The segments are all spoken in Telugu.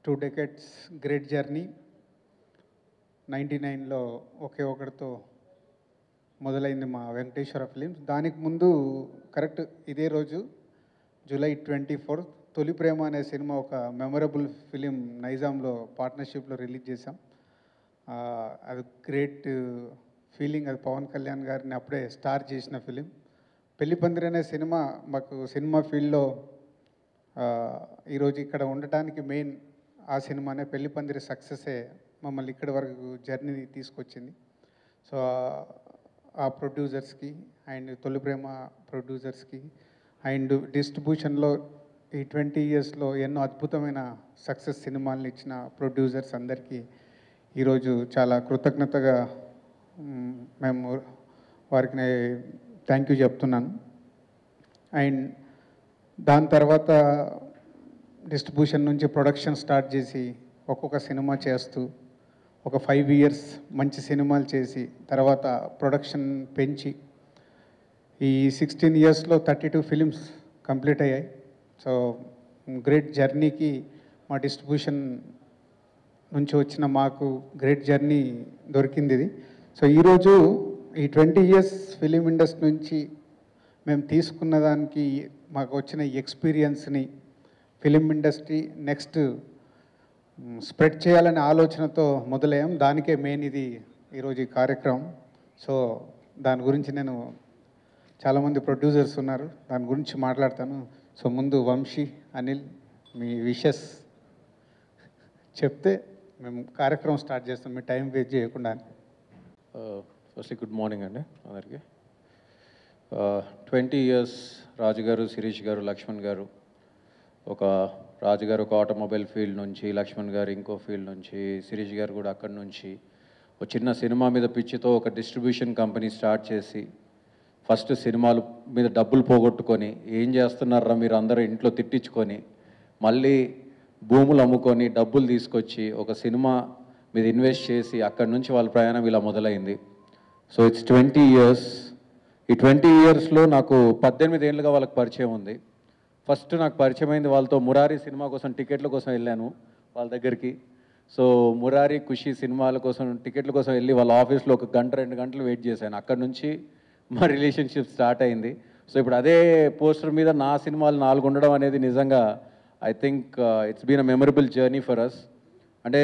Two decades great journey ninety నైన్లో ఒకే ఒకటితో మొదలైంది మా వెంకటేశ్వర ఫిలిమ్స్ దానికి ముందు కరెక్ట్ ఇదే రోజు జూలై ట్వంటీ ఫోర్త్ తొలి ప్రేమ అనే సినిమా ఒక మెమరబుల్ ఫిలిం నైజాంలో పార్ట్నర్షిప్లో రిలీజ్ చేశాం ఆ, అది గ్రేట్ ఫీలింగ్ అది పవన్ కళ్యాణ్ గారిని అప్పుడే స్టార్ చేసిన ఫిలిం పెళ్లి పందిరి అనే సినిమా మాకు సినిమా ఫీల్డ్లో ఆ, ఈరోజు ఇక్కడ ఉండటానికి మెయిన్ ఆ సినిమానే పెళ్లి పందిరి సక్సెసే మమ్మల్ని ఇక్కడి వరకు జర్నీ తీసుకొచ్చింది సో ఆ- ఆ ప్రొడ్యూసర్స్కి అండ్ తొలి ప్రేమ ప్రొడ్యూసర్స్కి అండ్ డిస్ట్రిబ్యూషన్లో ఈ ట్వంటీ ఇయర్స్లో ఎన్నో అద్భుతమైన సక్సెస్ సినిమాలను ఇచ్చిన ప్రొడ్యూసర్స్ అందరికీ ఈరోజు చాలా కృతజ్ఞతగా మ్, మేము వారికి థ్యాంక్ యూ చెప్తున్నాను అండ్ దాని తర్వాత డిస్ట్రిబ్యూషన్ నుంచి ప్రొడక్షన్ స్టార్ట్ చేసి ఒక్కొక్క సినిమా చేస్తూ ఒక ఫైవ్ ఇయర్స్ మంచి సినిమాలు చేసి తర్వాత ప్రొడక్షన్ పెంచి ఈ సిక్స్టీన్ ఇయర్స్లో థర్టీ టూ ఫిలిమ్స్ కంప్లీట్ అయ్యాయి సో గ్రేట్ జర్నీకి మా డిస్ట్రిబ్యూషన్ నుంచి వచ్చిన మాకు గ్రేట్ జర్నీ దొరికింది ఇది సో ఈరోజు ఈ ట్వంటీ ఇయర్స్ ఫిలిం ఇండస్ట్రీ నుంచి మేము తీసుకున్న దానికి మాకు వచ్చిన ఎక్స్పీరియన్స్ని ఫిలిం ఇండస్ట్రీ నెక్స్ట్ స్ప్రెడ్ చేయాలనే ఆలోచనతో మొదలయ్యాం దానికే మెయిన్ ఇది ఈరోజు ఈ కార్యక్రమం సో దాని గురించి నేను చాలామంది ప్రొడ్యూసర్స్ ఉన్నారు దాని గురించి మాట్లాడతాను సో ముందు వంశీ అనిల్ మీ విషెస్ చెప్తే మేము కార్యక్రమం స్టార్ట్ చేస్తాం మీ టైం వేస్ట్ చేయకుండా ఫస్ట్లీ గుడ్ మార్నింగ్ అండి అందరికీ ట్వంటీ ఇయర్స్ రాజు గారు శిరీష్ గారు లక్ష్మణ్ గారు ఒక రాజు గారు ఒక ఆటోమొబైల్ ఫీల్డ్ నుంచి లక్ష్మణ్ గారు ఇంకో ఫీల్డ్ నుంచి శిరీష్ గారు కూడా అక్కడి నుంచి ఒక చిన్న సినిమా మీద పిచ్చితో ఒక డిస్ట్రిబ్యూషన్ కంపెనీ స్టార్ట్ చేసి ఫస్ట్ సినిమాలు మీద డబ్బులు పోగొట్టుకొని ఏం చేస్తున్నారా మీరు అందరూ ఇంట్లో తిట్టించుకొని మళ్ళీ భూములు అమ్ముకొని డబ్బులు తీసుకొచ్చి ఒక సినిమా మీద ఇన్వెస్ట్ చేసి అక్కడి నుంచి వాళ్ళ ప్రయాణం ఇలా మొదలైంది సో ఇట్స్ ట్వంటీ ఇయర్స్ ఈ ట్వంటీ ఇయర్స్లో నాకు పద్దెనిమిది ఏళ్ళుగా వాళ్ళకి పరిచయం ఉంది ఫస్ట్ నాకు పరిచయం అయింది వాళ్ళతో మురారి సినిమా కోసం టికెట్ల కోసం వెళ్ళాను వాళ్ళ దగ్గరికి సో మురారి ఖుషి సినిమాల కోసం టికెట్ల కోసం వెళ్ళి వాళ్ళ ఆఫీస్లో ఒక గంట రెండు గంటలు వెయిట్ చేశాను అక్కడ నుంచి మా రిలేషన్షిప్ స్టార్ట్ అయింది సో ఇప్పుడు అదే పోస్టర్ మీద నా సినిమాలు నాలుగు ఉండడం అనేది నిజంగా I think it's been a memorable journey for us అంటే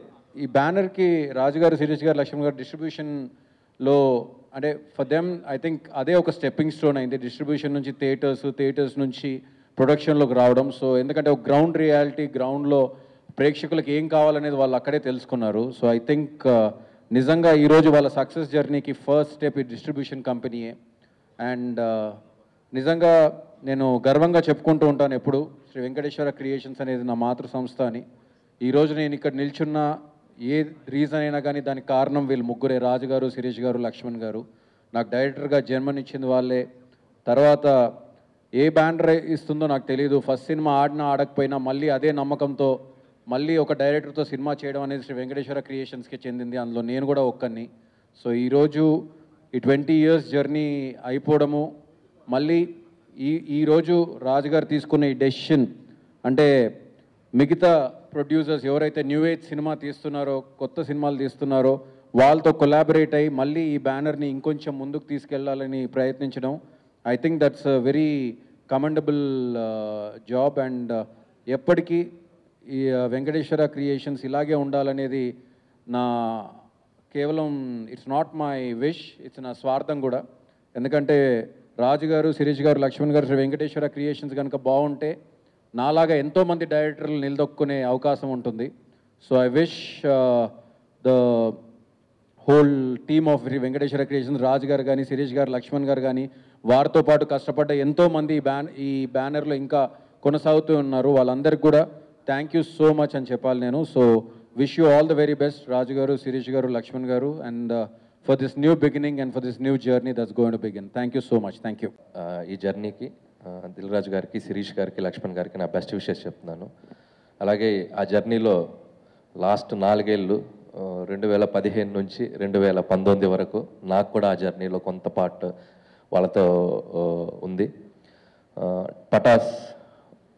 ఈ బ్యానర్కి రాజుగారు శిరీష్ గారు లక్ష్మణ్ గారు డిస్ట్రిబ్యూషన్లో అంటే ఫర్ దెమ్ ఐ థింక్ అదే ఒక స్టెప్పింగ్ స్టోన్ అయింది డిస్ట్రిబ్యూషన్ నుంచి థియేటర్స్ థియేటర్స్ నుంచి ప్రొడక్షన్లోకి రావడం సో ఎందుకంటే ఒక గ్రౌండ్ రియాలిటీ గ్రౌండ్లో ప్రేక్షకులకు ఏం కావాలనేది వాళ్ళు అక్కడే తెలుసుకున్నారు సో ఐ థింక్ నిజంగా ఈరోజు వాళ్ళ సక్సెస్ జర్నీకి ఫస్ట్ స్టెప్ ఈ డిస్ట్రిబ్యూషన్ కంపెనీయే అండ్ నిజంగా నేను గర్వంగా చెప్పుకుంటూ ఉంటాను ఎప్పుడు శ్రీ వెంకటేశ్వర క్రియేషన్స్ అనేది నా మాతృ సంస్థ అని ఈరోజు నేను ఇక్కడ నిల్చున్న ఏ రీజన్ అయినా కానీ దానికి కారణం వీళ్ళు ముగ్గురే రాజు గారు శిరీష్ గారు లక్ష్మణ్ గారు నాకు డైరెక్టర్గా జన్మనిచ్చింది వాళ్ళే తర్వాత ఏ బ్యానర్ ఇస్తుందో నాకు తెలియదు ఫస్ట్ సినిమా ఆడినా ఆడకపోయినా మళ్ళీ అదే నమ్మకంతో మళ్ళీ ఒక డైరెక్టర్తో సినిమా చేయడం అనేది శ్రీ వెంకటేశ్వర క్రియేషన్స్కి చెందింది అందులో నేను కూడా ఒక్కరిని సో ఈరోజు ఈ ట్వంటీ ఇయర్స్ జర్నీ అయిపోవడము మళ్ళీ ఈ ఈరోజు రాజుగారు తీసుకున్న ఈ డెసిషన్ అంటే మిగతా ప్రొడ్యూసర్స్ ఎవరైతే న్యూ ఏజ్ సినిమా తీస్తున్నారో కొత్త సినిమాలు తీస్తున్నారో వాళ్ళతో కొలాబరేట్ అయ్యి మళ్ళీ ఈ బ్యానర్ని ఇంకొంచెం ముందుకు తీసుకెళ్లాలని ప్రయత్నించడం I think that's very commendable job and ఎప్పటికీ ఈ uh, వెంకటేశ్వర క్రియేషన్స్ ఇలాగే ఉండాలనేది నా కేవలం it's not my wish it's నా స్వార్థం కూడా ఎందుకంటే రాజు గారు శిరీష్ గారు లక్ష్మణ్ గారు శ్రీ వెంకటేశ్వర క్రియేషన్స్ కనుక బాగుంటే నాలాగా ఎంతోమంది డైరెక్టర్లు నిలదొక్కునే అవకాశం ఉంటుంది so I wish the whole team of Venkateswara Creations Raju garu కానీ శిరీష్ గారు లక్ష్మణ్ గారు కానీ వారితో పాటు కష్టపడ్డ ఎంతో మంది ఈ బ్యాన్ ఈ బ్యానర్లో ఇంకా కొనసాగుతూ ఉన్నారు వాళ్ళందరికీ కూడా థ్యాంక్ యూ సో మచ్ అని చెప్పాలి నేను so wish you all the very best Raju garu Shirish garu Lakshman garu and for this new beginning and for this new journey that's going to begin thank you so much thank you ఆ, ఈ జర్నీకి ఆ, దిల్ రాజు గారికి శిరీష్ గారికి లక్ష్మణ్ గారికి నా బెస్ట్ విషెస్ చెప్తున్నాను అలాగే ఆ జర్నీలో లాస్ట్ నాలుగేళ్ళు ఆ, రెండు వేల పదిహేను నుంచి రెండు వేల పంతొమ్మిది వరకు నాకు కూడా ఆ జర్నీలో కొంత పార్ట్ వాళ్ళతో ఆ, ఉంది ఆ, Pataas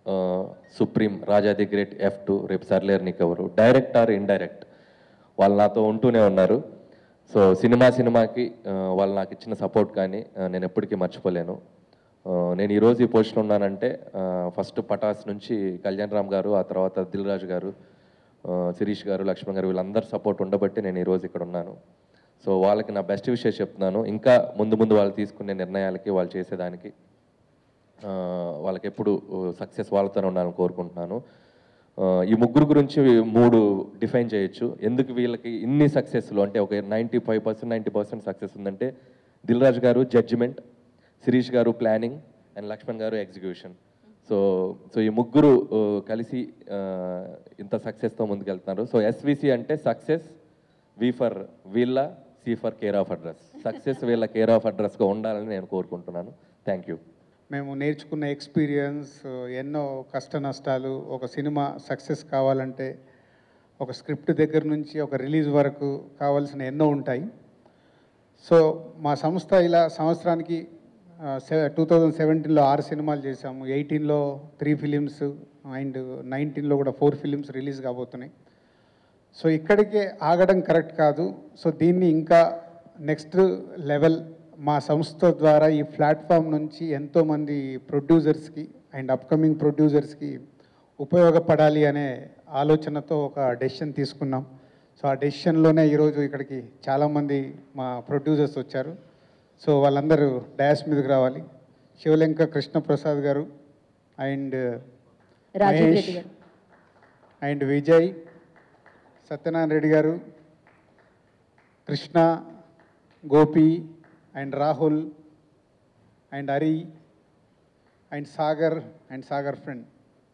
Supreme Raja the great F two రేపు సర్లేరు నీకెవరు డైరెక్ట్ ఆర్ ఇండైరెక్ట్ వాళ్ళు నాతో ఉంటూనే ఉన్నారు సో సినిమా సినిమాకి ఆ, వాళ్ళు నాకు ఇచ్చిన సపోర్ట్ కానీ ఆ, నేను ఎప్పటికీ మర్చిపోలేను ఆ, నేను ఈరోజు ఈ పొజిషన్ ఉన్నానంటే ఫస్ట్ పటాస్ నుంచి కళ్యాణ్ రామ్ గారు ఆ తర్వాత దిల్ రాజు గారు ఆ, శిరీష్ గారు లక్ష్మణ్ గారు వీళ్ళందరి సపోర్ట్ ఉండబట్టి నేను ఈరోజు ఇక్కడ ఉన్నాను సో వాళ్ళకి నా బెస్ట్ విషయం చెప్తున్నాను ఇంకా ముందు ముందు వాళ్ళు తీసుకునే నిర్ణయాలకి వాళ్ళు చేసేదానికి ఆ, వాళ్ళకి ఎప్పుడు సక్సెస్ వాళ్ళతోనే ఉండాలని కోరుకుంటున్నాను ఆ, ఈ ముగ్గురు గురించి మూడు డిఫైన్ చేయొచ్చు ఎందుకు వీళ్ళకి ఇన్ని సక్సెస్లు అంటే ఒక ninety five percent ninety percent success ఉందంటే దిల్ రాజు గారు జడ్జిమెంట్ శిరీష్ గారు ప్లానింగ్ అండ్ లక్ష్మణ్ గారు ఎగ్జిక్యూషన్ సో సో ఈ ముగ్గురు ఆ, కలిసి ఆ, ఇంత సక్సెస్తో ముందుకెళ్తున్నారు సో ఎస్విసి అంటే సక్సెస్ వి ఫర్ వీళ్ళ C for care of address success వీళ్ళ కేర్ ఆఫ్ అడ్రస్గా ఉండాలని నేను కోరుకుంటున్నాను థ్యాంక్ యూ మేము నేర్చుకున్న ఎక్స్పీరియన్స్ ఎన్నో కష్ట నష్టాలు ఒక సినిమా సక్సెస్ కావాలంటే ఒక స్క్రిప్ట్ దగ్గర నుంచి ఒక రిలీజ్ వరకు కావాల్సిన ఎన్నో ఉంటాయి సో మా సంస్థ ఇలా సంవత్సరానికి టూ థౌజండ్ సెవెంటీన్లో ఆరు సినిమాలు చేశాము ఎయిటీన్లో త్రీ ఫిలిమ్స్ అండ్ నైన్టీన్లో కూడా ఫోర్ ఫిలిమ్స్ రిలీజ్ కాబోతున్నాయి సో ఇక్కడికే ఆగడం కరెక్ట్ కాదు సో దీన్ని ఇంకా నెక్స్ట్ లెవెల్ మా సంస్థ ద్వారా ఈ ప్లాట్ఫామ్ నుంచి ఎంతోమంది ప్రొడ్యూసర్స్కి అండ్ అప్కమింగ్ ప్రొడ్యూసర్స్కి ఉపయోగపడాలి అనే ఆలోచనతో ఒక డెసిషన్ తీసుకున్నాం సో ఆ డెసిషన్లోనే ఈరోజు ఇక్కడికి చాలామంది మా ప్రొడ్యూసర్స్ వచ్చారు సో వాళ్ళందరూ డయాస్ మీదకి రావాలి శివలంక కృష్ణప్రసాద్ గారు అండ్ రాజీవ్ మహేష్ రెడ్డి గారు and Vijay Satyanarayana Reddy garu Krishna Gopi and Rahul and Hari and Sagar and Sagar friend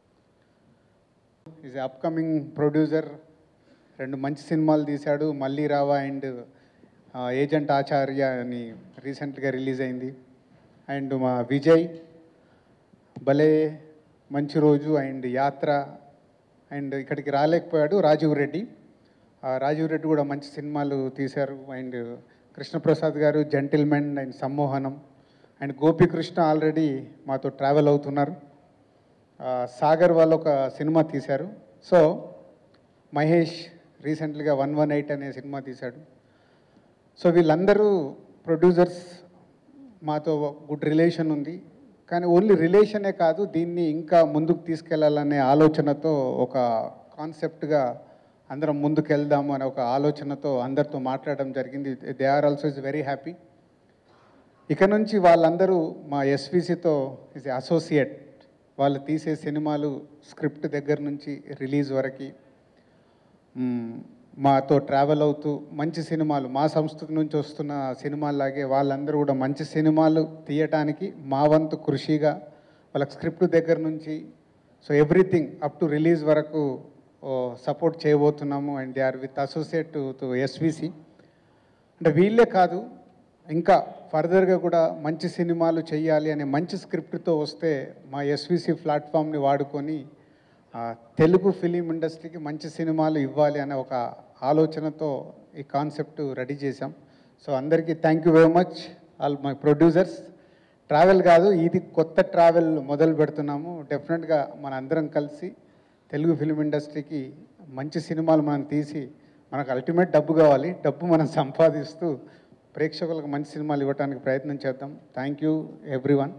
is upcoming producer రెండు మంచి సినిమాలు తీశాడు మళ్ళీ రావా అండ్ ఏజెంట్ ఆచార్య అని రీసెంట్గా రిలీజ్ అయింది అండ్ మా విజయ్ భలే మంచి రోజు అండ్ యాత్ర అండ్ ఇక్కడికి రాలేకపోయాడు రాజీవ్ రెడ్డి ఆ రాజీవ్ రెడ్డి కూడా మంచి సినిమాలు తీశారు and Krishna Prasad garu Gentleman and Sammohanam and Gopikrishna already మాతో ట్రావెల్ అవుతున్నారు ఆ, సాగర్ వాళ్ళు ఒక సినిమా తీశారు సో మహేష్ రీసెంట్గా వన్ వన్ ఎయిట్ అనే సినిమా తీశాడు సో వీళ్ళందరూ ప్రొడ్యూసర్స్ మాతో గుడ్ రిలేషన్ ఉంది కానీ ఓన్లీ రిలేషనే కాదు దీన్ని ఇంకా ముందుకు తీసుకెళ్లాలనే ఆలోచనతో ఒక కాన్సెప్ట్గా అందరం ముందుకు వెళ్దాము అనే ఒక ఆలోచనతో అందరితో మాట్లాడడం జరిగింది they are also is very happy ఇక నుంచి వాళ్ళందరూ మా ఎస్విసితో ఇస్ అసోసియేట్ వాళ్ళు తీసే సినిమాలు స్క్రిప్ట్ దగ్గర నుంచి రిలీజ్ వరకు మ్మ్, మాతో ట్రావెల్ అవుతూ మంచి సినిమాలు మా సంస్థ నుంచి వస్తున్న సినిమాలాగే వాళ్ళందరూ కూడా మంచి సినిమాలు తీయటానికి మా వంతు కృషిగా వాళ్ళకి స్క్రిప్ట్ దగ్గర నుంచి so everything up to release వరకు సపోర్ట్ చేయబోతున్నాము and they are with associate to SVC అంటే వీళ్ళే కాదు ఇంకా ఫర్దర్గా కూడా మంచి సినిమాలు చేయాలి అనే మంచి స్క్రిప్ట్తో వస్తే మా ఎస్విసి ప్లాట్ఫామ్ని వాడుకొని ఆ, తెలుగు ఫిలిం ఇండస్ట్రీకి మంచి సినిమాలు ఇవ్వాలి అనే ఒక ఆలోచనతో ఈ కాన్సెప్ట్ రెడీ చేశాం సో అందరికీ thank you very much all my producers travel కాదు ఇది కొత్త ట్రావెల్ మొదలు పెడుతున్నాము డెఫినెట్గా మన అందరం కలిసి తెలుగు ఫిలిం ఇండస్ట్రీకి మంచి సినిమాలు మనం తీసి మనకు అల్టిమేట్ డబ్బు కావాలి డబ్బు మనం సంపాదిస్తూ ప్రేక్షకులకు మంచి సినిమాలు ఇవ్వడానికి ప్రయత్నం చేద్దాం thank you everyone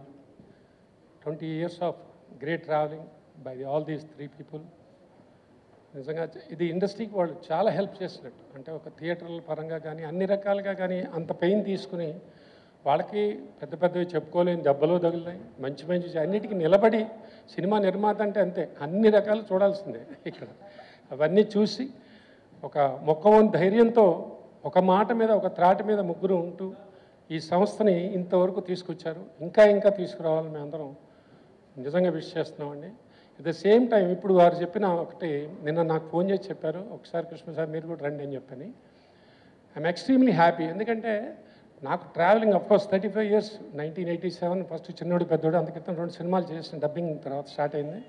20 years of great traveling by the, all these three people నిజంగా ఇది ఇండస్ట్రీకి వాళ్ళు చాలా హెల్ప్ చేసినట్టు అంటే ఒక థియేటర్ల పరంగా కానీ అన్ని రకాలుగా కానీ అంత పెయిన్ తీసుకుని వాళ్ళకి పెద్ద పెద్దవి చెప్పుకోలేని దెబ్బలు తగిలినాయి మంచి మంచి అన్నిటికీ నిలబడి సినిమా నిర్మాత అంటే అంతే అన్ని రకాలు చూడాల్సిందే ఇక్కడ అవన్నీ చూసి ఒక మొక్కవని ధైర్యంతో ఒక మాట మీద ఒక త్రాటి మీద ముగ్గురు ఉంటూ ఈ సంస్థని ఇంతవరకు తీసుకొచ్చారు ఇంకా ఇంకా తీసుకురావాలని మేము అందరం నిజంగా విష్ చేస్తున్నామండి అట్ ద సేమ్ టైం ఇప్పుడు వారు చెప్పిన ఒకటి నిన్న నాకు ఫోన్ చేసి చెప్పారు ఒకసారి కృష్ణ సార్ మీరు కూడా రండి అని చెప్పని ఐఎమ్ ఎక్స్ట్రీమ్లీ హ్యాపీ ఎందుకంటే నాకు travelling of course thirty five years nineteen eighty seven first చిన్నోడు పెద్దోడు అందుకే రెండు సినిమాలు చేసిన డబ్బింగ్ తర్వాత స్టార్ట్ అయింది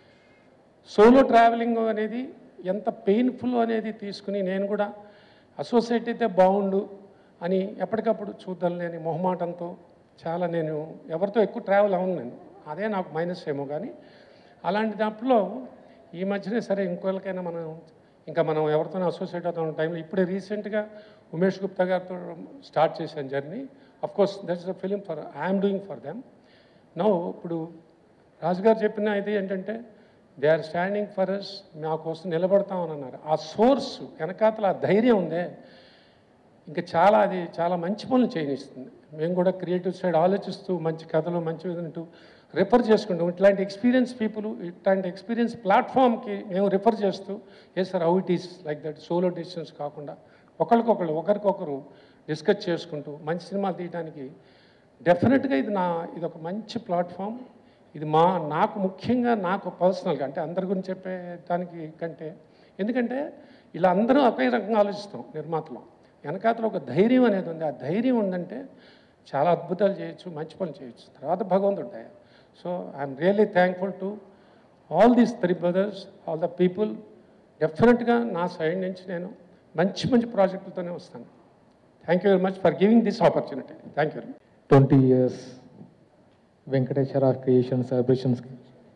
సోలో ట్రావెలింగ్ అనేది ఎంత పెయిన్ఫుల్ అనేది తీసుకుని నేను కూడా అసోసియేట్ అయితే బాగుండు అని ఎప్పటికప్పుడు చూద్దాం లేని మొహమాటంతో చాలా నేను ఎవరితో ఎక్కువ ట్రావెల్ అవ్వను నేను అదే నాకు మైనస్ ఏమో కానీ అలాంటి దాంట్లో ఈ మధ్యనే సరే ఇంకోళ్ళకైనా మనం ఇంకా మనం ఎవరితోనో అసోసియేట్ అవుతున్న టైంలో ఇప్పుడే రీసెంట్గా ఉమేష్ గుప్తా గారితో స్టార్ట్ చేశాను journey of course that's the film for I'm doing for them no ఇప్పుడు రాజుగారు చెప్పిన ఇది ఏంటంటే they are standing for us మా కోసం నిలబడతామని అన్నారు ఆ సోర్స్ వెనకాతల ఆ ధైర్యం ఉందే ఇంకా చాలా అది చాలా మంచి పనులు చేయనిస్తుంది మేము కూడా క్రియేటివ్ సైడ్ ఆలోచిస్తూ మంచి కథలు మంచి విధంటూ రిఫర్ చేసుకుంటాం ఇట్లాంటి ఎక్స్పీరియన్స్ పీపుల్ ఇట్లాంటి ఎక్స్పీరియన్స్ ప్లాట్ఫామ్కి మేము రిఫర్ చేస్తూ ఏ sir how it is like that solo decisions కాకుండా ఒకరికొకరు ఒకరికొకరు డిస్కస్ చేసుకుంటూ మంచి సినిమాలు తీయడానికి డెఫినెట్గా ఇది నా ఇది ఒక మంచి ప్లాట్ఫామ్ ఇది మా నాకు ముఖ్యంగా నాకు పర్సనల్గా అంటే అందరి గురించి చెప్పే దానికి కంటే ఎందుకంటే ఇలా అందరూ ఒకే రకంగా ఆలోచిస్తాం నిర్మాతలో వెనకాతలో ఒక ధైర్యం అనేది ఉంది ఆ ధైర్యం ఉందంటే చాలా అద్భుతాలు చేయొచ్చు మంచి పనులు చేయొచ్చు తర్వాత భగవంతుడు దయ so I'm really thankful to all these three brothers all the people డెఫినెట్గా నా సైడ్ నుంచి నేను మంచి మంచి ప్రాజెక్టులతోనే వస్తాను thank you very much for giving this opportunity thank you twenty years Venkateswara creation సెలబ్రేషన్స్కి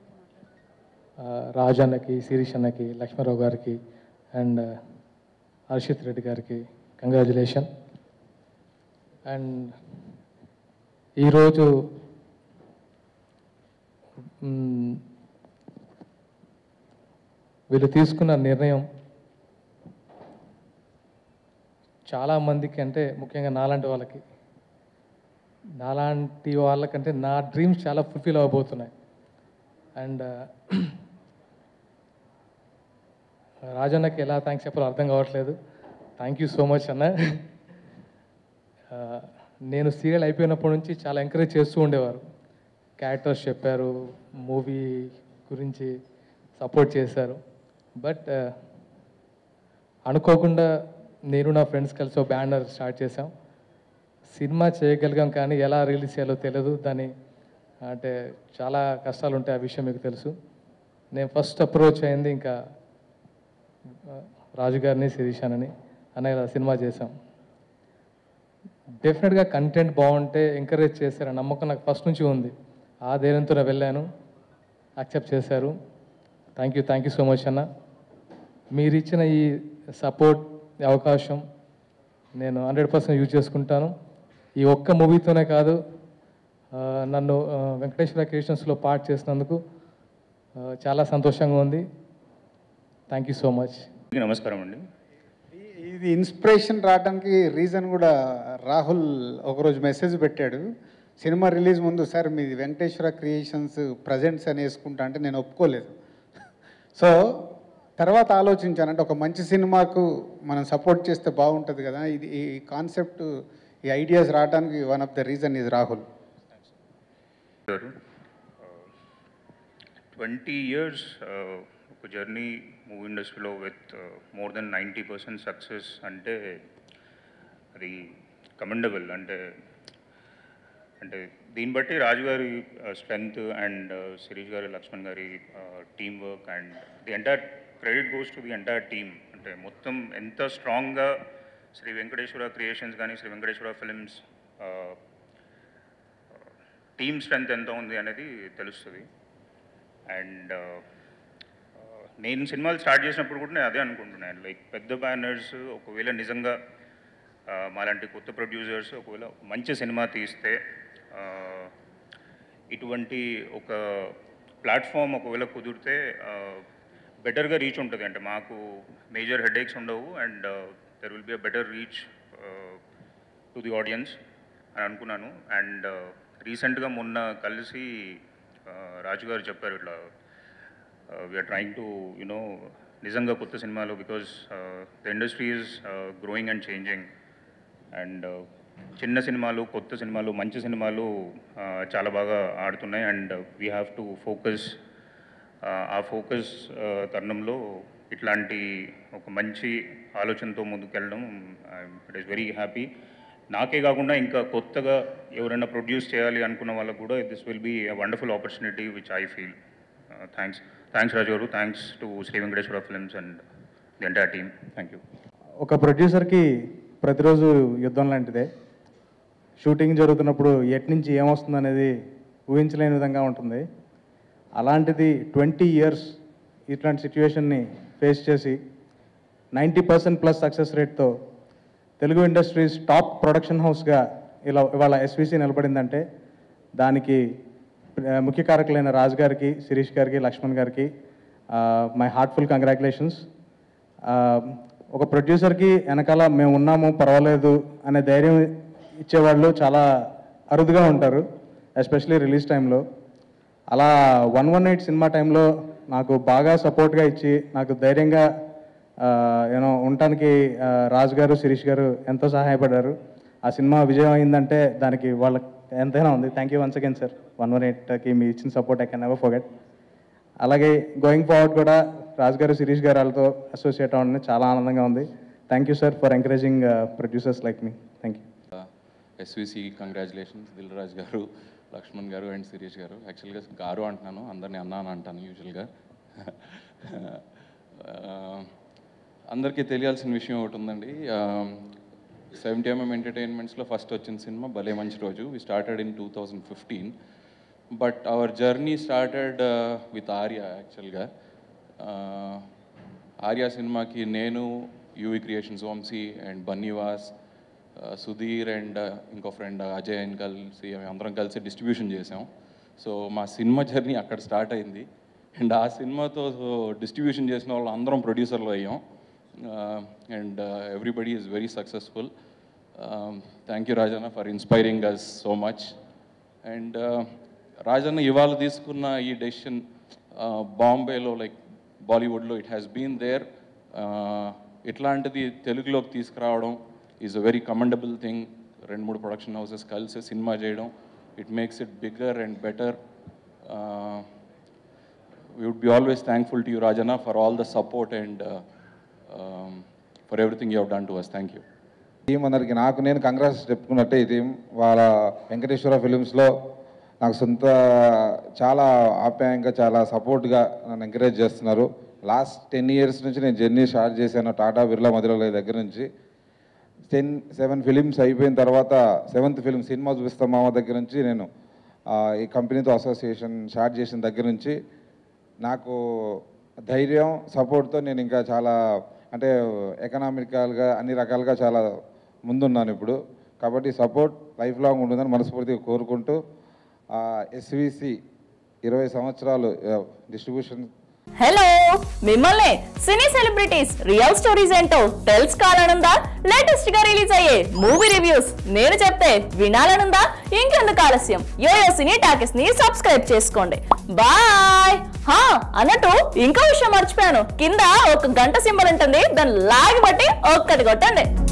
రాజన్నకి శిరీష్ అన్నకి లక్ష్మీరావు గారికి అండ్ హర్షిత్ రెడ్డి గారికి కంగ్రాచులేషన్ అండ్ ఈరోజు మ్, వీళ్ళు తీసుకున్న నిర్ణయం చాలామందికి అంటే ముఖ్యంగా నాలాంటి వాళ్ళకి నాలాంటి వాళ్ళకంటే నా డ్రీమ్స్ చాలా ఫుల్ఫిల్ అవ్వబోతున్నాయి అండ్ రాజన్నకి ఎలా థ్యాంక్స్ చెప్పాలో అర్థం కావట్లేదు థ్యాంక్ యూ సో మచ్ అన్న ఆ, నేను సీరియల్ అయిపోయినప్పటి నుంచి చాలా ఎంకరేజ్ చేస్తూ ఉండేవారు క్యారెక్టర్స్ చెప్పారు మూవీ గురించి సపోర్ట్ చేశారు బట్ అనుకోకుండా నేను నా ఫ్రెండ్స్ కలిసి ఒక బ్యానర్ స్టార్ట్ చేసాం సినిమా చేయగలిగాం కానీ ఎలా రిలీజ్ చేయాలో తెలియదు దాని అంటే చాలా కష్టాలు ఉంటాయి ఆ విషయం మీకు తెలుసు నేను ఫస్ట్ అప్రోచ్ అయింది ఇంకా ఆ, రాజు గారిని శిరీషానని అనే సినిమా చేశాం డెఫినెట్గా కంటెంట్ బాగుంటే ఎంకరేజ్ చేశారు ఆ నమ్మకం నాకు ఫస్ట్ నుంచి ఉంది ఆ ధైర్యంతో నేను వెళ్ళాను యాక్సెప్ట్ చేశారు thank you thank you so much అన్న మీరు ఇచ్చిన ఈ సపోర్ట్ ఈ అవకాశం నేను హండ్రెడ్ పర్సెంట్ యూజ్ చేసుకుంటాను ఈ ఒక్క మూవీతోనే కాదు ఆ, నన్ను ఆ, వెంకటేశ్వర క్రియేషన్స్లో పార్ట్ చేసినందుకు ఆ, చాలా సంతోషంగా ఉంది థ్యాంక్ యూ సో మచ్ అందరికీ నమస్కారం అండి ఈ- ఇది ఇన్స్పిరేషన్ రావడానికి రీజన్ కూడా రాహుల్ ఒకరోజు మెసేజ్ పెట్టాడు సినిమా రిలీజ్ ముందు సార్ మీది వెంకటేశ్వర క్రియేషన్స్ ప్రజెంట్స్ అని వేసుకుంటా అంటే నేను ఒప్పుకోలేదు సో తర్వాత ఆలోచించాను అంటే ఒక మంచి సినిమాకు మనం సపోర్ట్ చేస్తే బాగుంటుంది కదా ఇది ఈ కాన్సెప్ట్ ఈ ఐడియాస్ రావడానికి వన్ ఆఫ్ ద రీజన్ ఇది రాహుల్ గారు ట్వంటీ ఇయర్స్ ఒక జర్నీ మూవీ ఇండస్ట్రీలో with more than ninety percent success అంటే అది కమెండబుల్ అంటే అంటే దీన్ని బట్టి రాజు గారి స్ట్రెంగ్త్ అండ్ శిరీష్ గారి లక్ష్మణ్ గారి team work and the entire credit goes to the entire team అంటే మొత్తం ఎంత స్ట్రాంగ్గా శ్రీ వెంకటేశ్వర క్రియేషన్స్ కానీ Shri Venkateswara films team strength ఎంత ఉంది అనేది తెలుస్తుంది అండ్ నేను సినిమాలు స్టార్ట్ చేసినప్పుడు కూడా నేను అదే అనుకుంటున్నాను లైక్ పెద్ద బ్యానర్స్ ఒకవేళ నిజంగా ఆ, మాలాంటి కొత్త ప్రొడ్యూసర్స్ ఒకవేళ మంచి సినిమా తీస్తే ఆ, ఇటువంటి ఒక ప్లాట్ఫామ్ ఒకవేళ కుదిరితే బెటర్గా రీచ్ ఉంటుంది అంటే మాకు మేజర్ హెడేక్స్ ఉండవు and there will be a better reach to the audience అని అనుకున్నాను అండ్ రీసెంట్గా మొన్న కలిసి రాజు గారు చెప్పారు ఇట్లా వీఆర్ ట్రయింగ్ టు యునో నిజంగా కొత్త సినిమాలు because the industry is growing and changing and చిన్న సినిమాలు కొత్త సినిమాలు మంచి సినిమాలు uh, చాలా బాగా ఆడుతున్నాయి and we have to focus ఆ ఫోకస్ తరుణంలో ఇట్లాంటి ఒక మంచి ఆలోచనతో ముందుకెళ్ళడం ఇట్ ఈస్ వెరీ హ్యాపీ నాకే కాకుండా ఇంకా కొత్తగా ఎవరైనా ప్రొడ్యూస్ చేయాలి అనుకున్న వాళ్ళకు కూడా this will be wonderful opportunity which I feel thanks thanks Raju గారు thanks to Shri Venkateswara films and the entire team thank you ఒక ప్రొడ్యూసర్కి ప్రతిరోజు యుద్ధం లాంటిదే షూటింగ్ జరుగుతున్నప్పుడు ఎటు నుంచి ఏమొస్తుంది అనేది ఊహించలేని విధంగా ఉంటుంది అలాంటిది ట్వంటీ ఇయర్స్ ఇట్లాంటి సిచ్యువేషన్ని ఫేస్ చేసి నైంటీ పర్సెంట్ ప్లస్ సక్సెస్ రేట్తో తెలుగు ఇండస్ట్రీస్ టాప్ ప్రొడక్షన్ హౌస్గా ఇలా ఇవాళ ఎస్విసి నిలబడిందంటే దానికి ఆ, ముఖ్య కారకులైన రాజ్ గారికి శిరీష్ గారికి లక్ష్మణ్ గారికి మై హార్ట్ఫుల్ కంగ్రాచులేషన్స్ ఒక ప్రొడ్యూసర్కి వెనకాల మేము ఉన్నాము పర్వాలేదు అనే ధైర్యం ఇచ్చేవాళ్ళు చాలా అరుదుగా ఉంటారు ఎస్పెషలీ రిలీజ్ టైంలో అలా వన్ వన్ ఎయిట్ సినిమా టైంలో నాకు బాగా సపోర్ట్గా ఇచ్చి నాకు ధైర్యంగా యూనో ఉండటానికి ఆ, రాజు గారు శిరీష్ గారు ఎంతో సహాయపడ్డారు ఆ సినిమా విజయం అయిందంటే దానికి వాళ్ళ ఎంతైనా ఉంది thank you once again sir one one ఎయిట్కి మీ ఇచ్చిన support I can never forget అలాగే గోయింగ్ ఫార్వర్డ్ కూడా రాజు గారు శిరీష్ గారు వాళ్ళతో అసోసియేట్ అవ్వడం చాలా ఆనందంగా ఉంది thank you sir for encouraging producers like మీ thank you SVC congratulations Dil Raj గారు లక్ష్మణ్ గారు అండ్ శిరీష్ గారు యాక్చువల్గా గారు అంటున్నాను అందరినీ అన్నా అని అంటాను యూజువల్గా అందరికీ తెలియాల్సిన విషయం ఒకటి ఉందండి సెవెంటీ ఎంఎం ఎంటర్టైన్మెంట్స్లో ఫస్ట్ వచ్చిన సినిమా భలే మంచి రోజు we started in two thousand fifteen but our journey started with Arya యాక్చువల్గా ఆర్య సినిమాకి నేను UV creations Vamsi and Bunnyvas ఆ, సుధీర్ అండ్ ఇంకో ఫ్రెండ్ అజయ్ అని కలిసి అందరం కలిసి డిస్ట్రిబ్యూషన్ చేసాం సో మా సినిమా జర్నీ అక్కడ స్టార్ట్ అయింది అండ్ ఆ సినిమాతో డిస్ట్రిబ్యూషన్ చేసిన వాళ్ళు అందరం ప్రొడ్యూసర్లు అయ్యాం and everybody is very successful thank you Rajanna for inspiring us so much and Rajanna ఇవాళ తీసుకున్న ఈ డెసిషన్ బాంబేలో లైక్ బాలీవుడ్లో ఇట్ హ్యాస్ బీన్ దేర్ ఇట్లాంటిది తెలుగులోకి తీసుకురావడం is a very commendable thing రెండు మూడు ప్రొడక్షన్ హౌసెస్ కలిసి సినిమా చేయడం it makes it bigger and better we would be always thankful to you, Rajana, for all the support and uh, um, for everything you have done to us. Thank you. Team అందరికి నాకు నేను కంగ్రాట్స్ చెప్పుకున్నట్టే ఈ టీం వాళ్ళ వెంకటేశ్వర ఫిలిమ్స్లో నాకు సొంత చాలా ఆప్యాయంగా చాలా సపోర్ట్గా నన్ను ఎంకరేజ్ చేస్తున్నారు లాస్ట్ టెన్ ఇయర్స్ నుంచి నేను జర్నీ స్టార్ట్ చేశాను టాటా బిర్లా మధురల దగ్గర నుంచి టెన్ సెవెన్ ఫిలిమ్స్ అయిపోయిన తర్వాత సెవెంత్ ఫిలిం సినిమా చూపిస్తాం మామ దగ్గర నుంచి నేను ఆ, ఈ కంపెనీతో అసోసియేషన్ స్టార్ట్ చేసిన దగ్గర నుంచి నాకు ధైర్యం సపోర్ట్తో నేను ఇంకా చాలా అంటే ఎకనామికల్గా అన్ని రకాలుగా చాలా ముందున్నాను ఇప్పుడు కాబట్టి సపోర్ట్ లైఫ్ లాంగ్ ఉంటుందని మనస్ఫూర్తిగా కోరుకుంటూ ఎస్విసి ఇరవై సంవత్సరాలు డిస్ట్రిబ్యూషన్ హలో మిమ్మల్ని సినీ సెలబ్రిటీస్ రియల్ స్టోరీస్ ఏంటో తెలుసుకోవాలనుందా లేటెస్ట్ గా రిలీజ్ అయ్యే మూవీ రివ్యూస్ నేను చెప్తే వినాలనుందా ఇంకెందుకు ఆలస్యం యోయో సినీ టాకెస్ ని సబ్స్క్రైబ్ చేసుకోండి బాయ్ హా అన్నట్టు ఇంకో విషయం మర్చిపోయాను కింద ఒక గంట సింబల్ ఉంటుంది దాన్ని లాగి బట్టి ఒక్కటి కొట్టండి